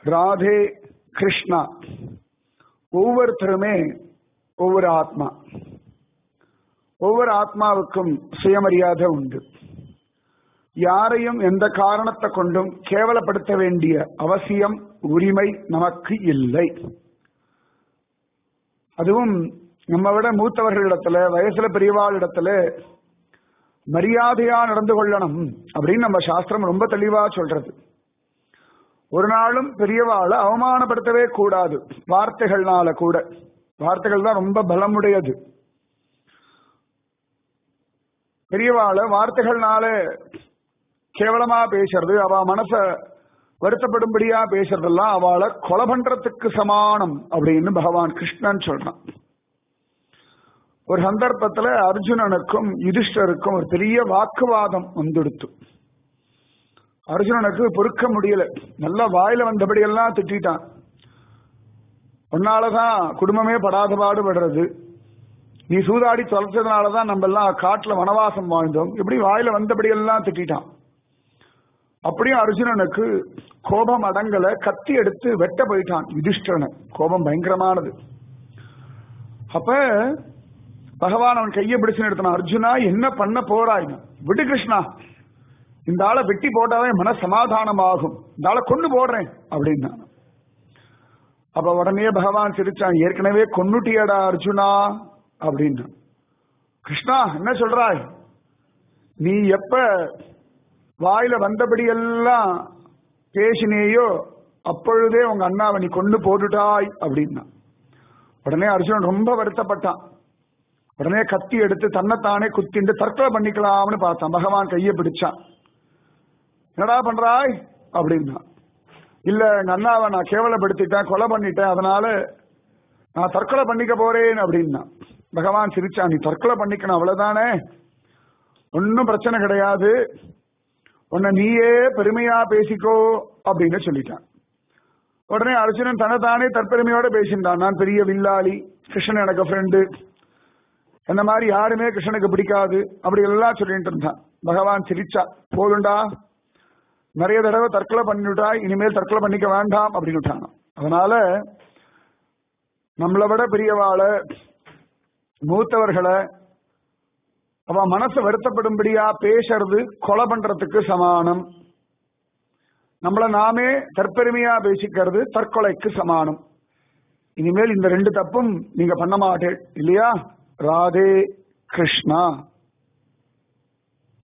ராதே கிருஷ்ணா ஒவ்வொருத்தருமே ஒவ்வொரு ஆத்மா ஒவ்வொரு ஆத்மாவுக்கும் சுயமரியாதை உண்டு யாரையும் எந்த காரணத்தை கொண்டும் கேவலப்படுத்த வேண்டிய அவசியம் உரிமை நமக்கு இல்லை அதுவும் நம்ம விட மூத்தவர்களிடத்துல வயசுல பெரியவாளிடத்துல மரியாதையா நடந்து கொள்ளணும் அப்படின்னு நம்ம சாஸ்திரம் ரொம்ப தெளிவா சொல்றது ஒரு நாளும் பெரியவாளை அவமானப்படுத்தவே கூடாது வார்த்தைகள்னால கூட வார்த்தைகள் தான் ரொம்ப பலமுடையது பெரியவாளை வார்த்தைகள்னால கேவலமா பேசுறது அவ மனச வருத்தப்படும்படியா பேசுறதெல்லாம் அவளை கொலை பண்றதுக்கு சமானம் அப்படின்னு பகவான் கிருஷ்ணன் சொல்றான் ஒரு சந்தர்ப்பத்துல அர்ஜுனனுக்கும் யுதிஷ்டருக்கும் ஒரு பெரிய வாக்குவாதம் வந்துடுத்து அர்ஜுனனுக்கு பொறுக்க முடியல நல்லா வாயில வந்தபடியெல்லாம் திட்டான் உன்னாலதான் குடும்பமே படாத பாடுபடுறது நீ சூதாடி தொலைச்சதுனாலதான் நம்ம எல்லாம் காட்டுல வனவாசம் வாழ்ந்தோம் இப்படி வாயில வந்தபடியெல்லாம் திட்டான் அப்படியும் அர்ஜுனனுக்கு கோபம் அடங்கல கத்தி எடுத்து வெட்ட போயிட்டான் யுதிஷ்டரனை கோபம் பயங்கரமானது அப்ப பகவான் அவன் கையை பிடிச்சு நிறுத்தினான் அர்ஜுனா என்ன பண்ண போறாய் விடு கிருஷ்ணா இந்த ஆளை வெட்டி போட்டாதான் மன சமாதானமாகும் இந்த ஆளை கொண்டு போடுறேன் அப்படின்னா அப்ப உடனே பகவான் சிரிச்சான் ஏற்கனவே கொன்னுட்டியடா அர்ஜுனா அப்படின்னு கிருஷ்ணா என்ன சொல்றாய் நீ எப்ப வாயில வந்தபடி எல்லாம் பேசினேயோ அப்பொழுதே உங்க அண்ணாவை நீ கொண்டு போட்டுட்டாய் அப்படின்னா உடனே அர்ஜுனன் ரொம்ப வருத்தப்பட்டான் உடனே கத்தி எடுத்து தன்னைத்தானே குத்திண்டு தற்கொலை பண்ணிக்கலாம்னு பார்த்தான் பகவான் கையை பிடிச்சான் என்னடா பண்றாய் அப்படின்னா இல்ல எங்க அண்ணாவை நான் கேவலப்படுத்திட்டேன் கொலை பண்ணிட்டேன் அதனால நான் தற்கொலை பண்ணிக்க போறேன் அப்படின்னா பகவான் சிரிச்சா நீ தற்கொலை பண்ணிக்கணும் அவ்வளவுதானே ஒன்னும் பிரச்சனை கிடையாது உன்னை நீயே பெருமையா பேசிக்கோ அப்படின்னு சொல்லிட்டான் உடனே அர்ஜுனன் தன்னைத்தானே தற்பெருமையோட பேசிட்டான் நான் பெரிய வில்லாளி கிருஷ்ணன் எனக்கு ஃப்ரெண்டு அந்த மாதிரி யாருமே கிருஷ்ணனுக்கு பிடிக்காது அப்படி எல்லாம் சொல்லிட்டு இருந்தான் பகவான் சிரிச்சா போதுண்டா நிறைய தடவை தற்கொலை பண்ணிவிட்டா இனிமேல் தற்கொலை பண்ணிக்க வேண்டாம் அப்படின்னு விட்டாங்க அதனால நம்மளை விட பெரியவாளை மூத்தவர்களை அவ மனசு வருத்தப்படும்படியா பேசுறது கொலை பண்றதுக்கு சமானம் நம்மள நாமே தற்பெருமையா பேசிக்கிறது தற்கொலைக்கு சமானம் இனிமேல் இந்த ரெண்டு தப்பும் நீங்க பண்ண மாட்டேன் இல்லையா ராதே கிருஷ்ணா